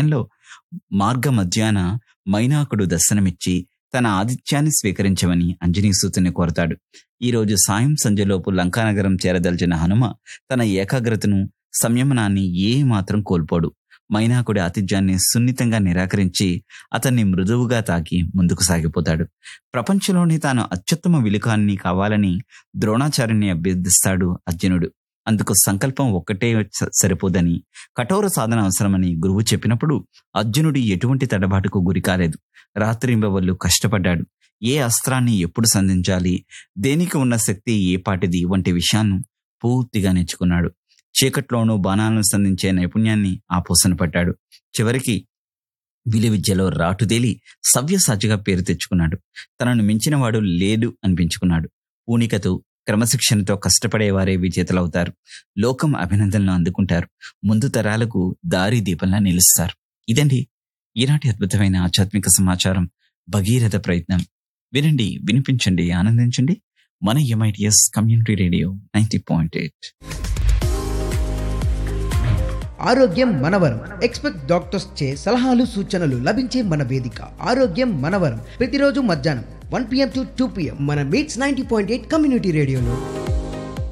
సమయంలో మార్గ మధ్యాన మైనాకుడు దర్శనమిచ్చి తన ఆతిథ్యాన్ని స్వీకరించమని అంజనీసూతుని కోరతాడు ఈ రోజు సాయం సంధ్యలోపు లంకానగరం చేరదలిచిన హనుమ తన ఏకాగ్రతను సంయమనాన్ని ఏ మాత్రం కోల్పోడు మైనాకుడి ఆతిథ్యాన్ని సున్నితంగా నిరాకరించి అతన్ని మృదువుగా తాకి ముందుకు సాగిపోతాడు ప్రపంచంలోని తాను అత్యుత్తమ విలుకాన్ని కావాలని ద్రోణాచార్యుని అభ్యర్థిస్తాడు అర్జునుడు అందుకు సంకల్పం ఒక్కటే స- సరిపోదని కఠోర సాధన అవసరమని గురువు చెప్పినప్పుడు అర్జునుడు ఎటువంటి తడబాటుకు గురి కాలేదు రాత్రింబవళ్ళు కష్టపడ్డాడు ఏ అస్త్రాన్ని ఎప్పుడు సంధించాలి దేనికి ఉన్న శక్తి ఏ పాటిది వంటి విషయాన్ని పూర్తిగా నేర్చుకున్నాడు చీకట్లోనూ బాణాలను సంధించే నైపుణ్యాన్ని ఆ పూసన పట్టాడు చివరికి విలు విద్యలో రాటుదేలి సవ్యసాచిగా పేరు తెచ్చుకున్నాడు తనను మించినవాడు లేడు అనిపించుకున్నాడు పూనికతో క్రమశిక్షణతో కష్టపడేవారే విజేతలవుతారు లోకం అభినందనలు అందుకుంటారు ముందు తరాలకు దారి దీపంలా నిలుస్తారు ఇదండి ఈనాటి అద్భుతమైన ఆధ్యాత్మిక సమాచారం భగీరథ ప్రయత్నం వినండి వినిపించండి ఆనందించండి మన MITS community radio ninety point eight ఆరోగ్యం మనవరం ఎక్స్పెక్ట్ డాక్టర్స్ చే సలహాలు సూచనలు లభించే మన వేదిక ఆరోగ్యం మనవరం ప్రతిరోజు మధ్యాహ్నం one PM to two PM మన MITS ninety point eight community రేడియోలో